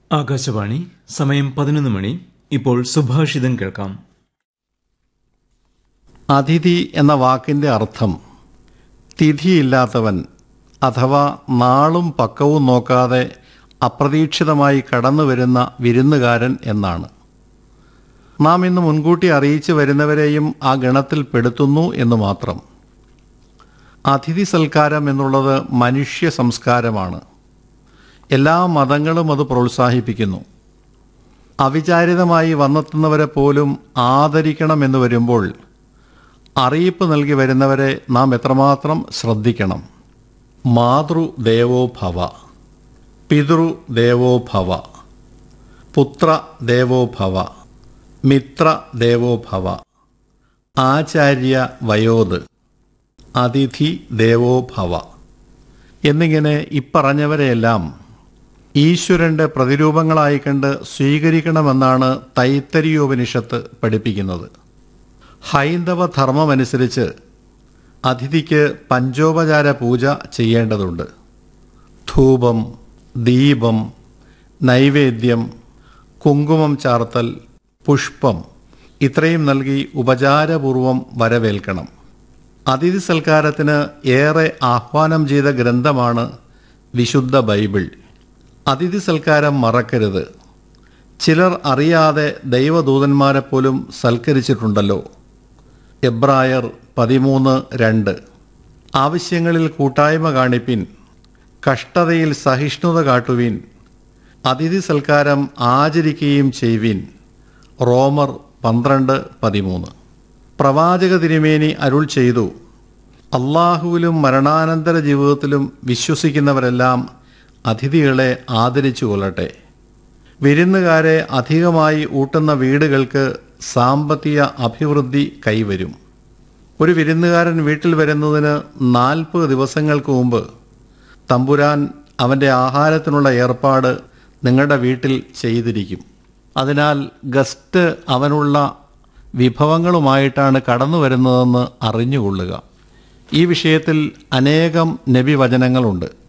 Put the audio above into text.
ആകാശവാണി സമയം പതിനൊന്ന് മണി ഇപ്പോൾ സുഭാഷിതം കേൾക്കാം അതിഥി എന്ന വാക്കിൻ്റെ അർത്ഥം തിഥിയില്ലാത്തവൻ അഥവാ നാളും പക്കവും നോക്കാതെ അപ്രതീക്ഷിതമായി കടന്നു വരുന്ന വിരുന്നുകാരൻ എന്നാണ് നാം ഇന്ന് മുൻകൂട്ടി അറിയിച്ചു വരുന്നവരെയും ആ ഗണത്തിൽ പെടുത്തുന്നു എന്ന് മാത്രം അതിഥി സൽക്കാരം എന്നുള്ളത് മനുഷ്യ സംസ്കാരമാണ് എല്ലാ മതങ്ങളും അത് പ്രോത്സാഹിപ്പിക്കുന്നു അവിചാരിതമായി വന്നെത്തുന്നവരെ പോലും ആദരിക്കണമെന്ന് വരുമ്പോൾ അറിയിപ്പ് നൽകി വരുന്നവരെ നാം എത്രമാത്രം ശ്രദ്ധിക്കണം മാതൃദേവോ ഭവ പിതൃ ദേവോ ഭവ പുത്ര ദേവോ ഭവ മിത്ര ദേവോ ഭവ ആചാര്യ വയോത് അതിഥി ദേവോ ഭവ എന്നിങ്ങനെ ഇപ്പറഞ്ഞവരെയെല്ലാം ഈശ്വരന്റെ പ്രതിരൂപങ്ങളായി കണ്ട് സ്വീകരിക്കണമെന്നാണ് തൈത്തരിയോപനിഷത്ത് പഠിപ്പിക്കുന്നത് ഹൈന്ദവ ധർമ്മമനുസരിച്ച് അതിഥിക്ക് പഞ്ചോപചാര പൂജ ചെയ്യേണ്ടതുണ്ട് ധൂപം ദീപം നൈവേദ്യം കുങ്കുമം ചാർത്തൽ പുഷ്പം ഇത്രയും നൽകി ഉപചാരപൂർവം വരവേൽക്കണം അതിഥി സൽക്കാരത്തിന് ഏറെ ആഹ്വാനം ചെയ്ത ഗ്രന്ഥമാണ് വിശുദ്ധ ബൈബിൾ അതിഥി സൽക്കാരം മറക്കരുത് ചിലർ അറിയാതെ ദൈവദൂതന്മാരെ പോലും സൽക്കരിച്ചിട്ടുണ്ടല്ലോ എബ്രായർ പതിമൂന്ന് രണ്ട് ആവശ്യങ്ങളിൽ കൂട്ടായ്മ കാണിപ്പിൻ കഷ്ടതയിൽ സഹിഷ്ണുത കാട്ടുവിൻ അതിഥി സൽക്കാരം ആചരിക്കുകയും ചെയ്യുവിൻ റോമർ പന്ത്രണ്ട് പതിമൂന്ന് പ്രവാചക തിരുമേനി അരുൾ ചെയ്തു അള്ളാഹുവിലും മരണാനന്തര ജീവിതത്തിലും വിശ്വസിക്കുന്നവരെല്ലാം അതിഥികളെ ആദരിച്ചു കൊള്ളട്ടെ വിരുന്നുകാരെ അധികമായി ഊട്ടുന്ന വീടുകൾക്ക് സാമ്പത്തിക അഭിവൃദ്ധി കൈവരും ഒരു വിരുന്നുകാരൻ വീട്ടിൽ വരുന്നതിന് നാൽപ്പത് ദിവസങ്ങൾക്ക് മുമ്പ് തമ്പുരാൻ അവൻ്റെ ആഹാരത്തിനുള്ള ഏർപ്പാട് നിങ്ങളുടെ വീട്ടിൽ ചെയ്തിരിക്കും അതിനാൽ ഗസ്റ്റ് അവനുള്ള വിഭവങ്ങളുമായിട്ടാണ് കടന്നു വരുന്നതെന്ന് അറിഞ്ഞുകൊള്ളുക ഈ വിഷയത്തിൽ അനേകം നബിവചനങ്ങളുണ്ട്